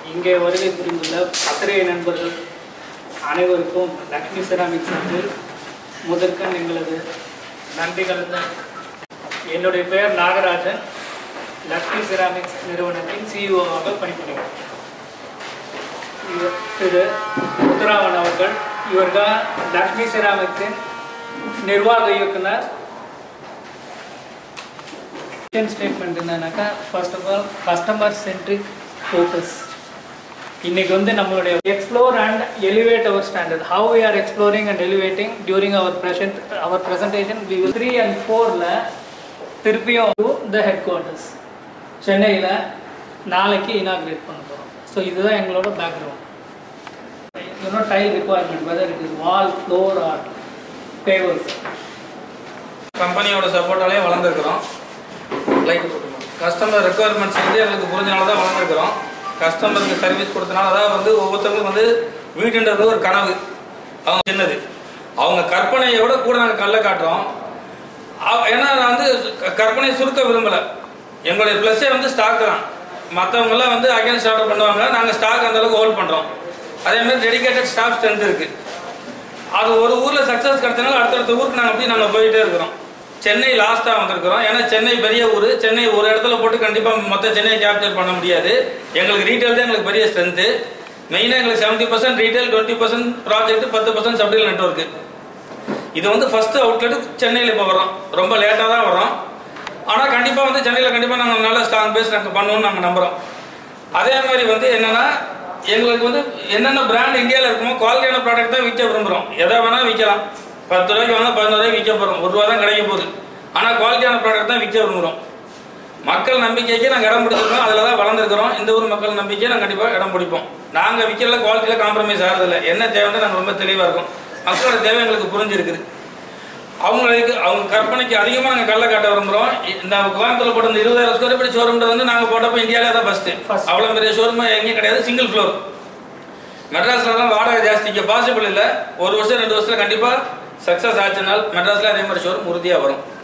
இங்கே வருகை புரிந்துள்ள பத்திரிகை நண்பர்கள் அனைவருக்கும் லக்ஷ்மி செராமிக்ஸுக்கு முதற்கண் எங்களது நன்றி கலந்த என்னுடைய பெயர் நாகராஜன் லக்ஷ்மி செராமிக்ஸ் நிறுவனத்தின் சிஇஓவாக பணிபுரிகிறேன் இவர் திரு முத்துராமன் அவர்கள் இவர்கள் லக்ஷ்மி செராமிக்ஸின் நிர்வாக இயக்குனர் மிஷன் ஸ்டேட்மெண்ட் என்னன்னாக்கா first of all customer centric focus இன்னைக்கு வந்து நம்மளுடைய explore and elevate our standard how we are exploring and elevating during our present our presentation we three and ஃபோரில் திருப்பியும் டு த ஹெட் குவார்ட்டர்ஸ் சென்னையில் நாளைக்கு inaugurate பண்ண போகிறோம் ஸோ இதுதான் எங்களோட பேக்ரவுண்ட் இன்னும் tile requirement whether it is wall floor or pavers கம்பெனியோட சப்போர்ட்டாலே வளர்ந்துருக்குறோம் லைட் போட்டுக்கணும் கஸ்டமர் ரெக்குவயர்மெண்ட்ஸ் வந்து எங்களுக்கு புரிஞ்சனால தான் வளர்ந்துருக்குறோம் கஸ்டமருக்கு சர்வீஸ் கொடுத்தனால அதாவது வந்து ஒவ்வொருத்தவங்களுக்கும் வந்து வீடுன்றது ஒரு கனவு அவங்க சின்னது அவங்க கற்பனையை விட கூட நாங்கள் கல்ல காட்டுறோம் அவ- ஏன்னா நான் வந்து க- கற்பனையை சுருக்க விரும்பலை எங்களுடைய ப்ளஸ்ஸே வந்து ஸ்டாக் தான் மற்றவங்கெல்லாம் வந்து அகைன்ஸ்ட் ஆர்டர் பண்ணுவாங்க நாங்கள் ஸ்டாக் அந்த அளவுக்கு ஹோல்ட் பண்ணுறோம் அதே மாதிரி டெடிகேட்டட் ஸ்டாஃப் ஸ்ட்ரென்த் இருக்குது அது ஒரு ஊரில் சக்ஸஸ் கிடைச்சனால அடுத்தடுத்த ஊருக்கு நாங்கள் அப்படி நாங்கள் போயிட்டே இருக்கிறோம் சென்னை லாஸ்ட்டாக வந்திருக்கிறோம் ஏன்னா சென்னை பெரிய ஊர் சென்னை ஒரு இடத்துல போட்டு கண்டிப்பாக மொத்த சென்னையை கேப்சர் பண்ண முடியாது எங்களுக்கு ரீட்டைல் தான் எங்களுக்கு பெரிய ஸ்ட்ரென்த்து மெயினாக எங்களுக்கு seventy percent retail twenty percent project பத்து பர்சன்ட் சப்டில் நெட்ஒர்க்கு இது வந்து ஃபர்ஸ்ட் அவுட்லெட் சென்னையில் இப்போ வரோம் ரொம்ப லேட்டாக தான் வரோம் ஆனால் கண்டிப்பாக வந்து சென்னையில் கண்டிப்பாக நாங்கள் நல்ல ஸ்ட்ராங் பேஸ் நாங்கள் பண்ணுவோம்னு நாங்கள் நம்புகிறோம் அதே மாதிரி வந்து என்னன்னா எங்களுக்கு வந்து என்னென்ன பிராண்ட் இந்தியாவில் இருக்குமோ குவாலிட்டியான ப்ராடக்ட் தான் விற்க விரும்புகிறோம் எதை வேணால் விற்கலாம் பத்து ரூபாய்க்கு வாங்க பதினோரு ரூபாய்க்கு விற்க போகிறோம் ஒரு ரூபா தான் கிடைக்க போகுது ஆனால் குவாலிட்டியான ப்ராடக்ட் தான் விற்க விரும்புகிறோம் மக்கள் நம்பிக்கைக்கு நாங்கள் இடம் பிடிச்சிருக்கோம் அதில் தான் வளர்ந்துருக்கிறோம் இந்த ஊர் மக்கள் நம்பிக்கையை நாங்கள் கண்டிப்பாக இடம் பிடிப்போம் நாங்கள் விற்கிறல குவாலிட்டியில் காம்ப்ரமைஸ் ஆகிறதில்ல என்ன தேவைன்னு நாங்கள் ரொம்ப தெளிவாக இருக்கோம் மக்களோட தேவை எங்களுக்கு புரிஞ்சிருக்குது அவங்களுக்கு அவங்க கற்பனைக்கு அதிகமாக நாங்கள் கல்ல காட்ட விரும்புகிறோம் இந்த கோயம்புத்தூர் போட்ட இந்த இருபதாயிரம் ஸ்கொயர் ஃபீட் ஷோரூம்ன்றது வந்து நாங்கள் போட்டப்போ இந்தியாவிலே தான் ஃபஸ்ட்டு First. அவ்வளோ பெரிய ஷோரூம் எங்கேயும் கிடையாது சிங்கிள் ஃப்ளோர் மெட்ராஸில் தான் வாடகை ஜாஸ்தி இங்கே பாசிபிள் இல்லை ஒரு வருஷம் ரெண்டு வருஷத்தில் கண்டிப்பாக சக்ஸஸ் ஆச்சுனால் மெட்ராஸில் அதே மாதிரி ஷோரூம் உறுதியாக வரும்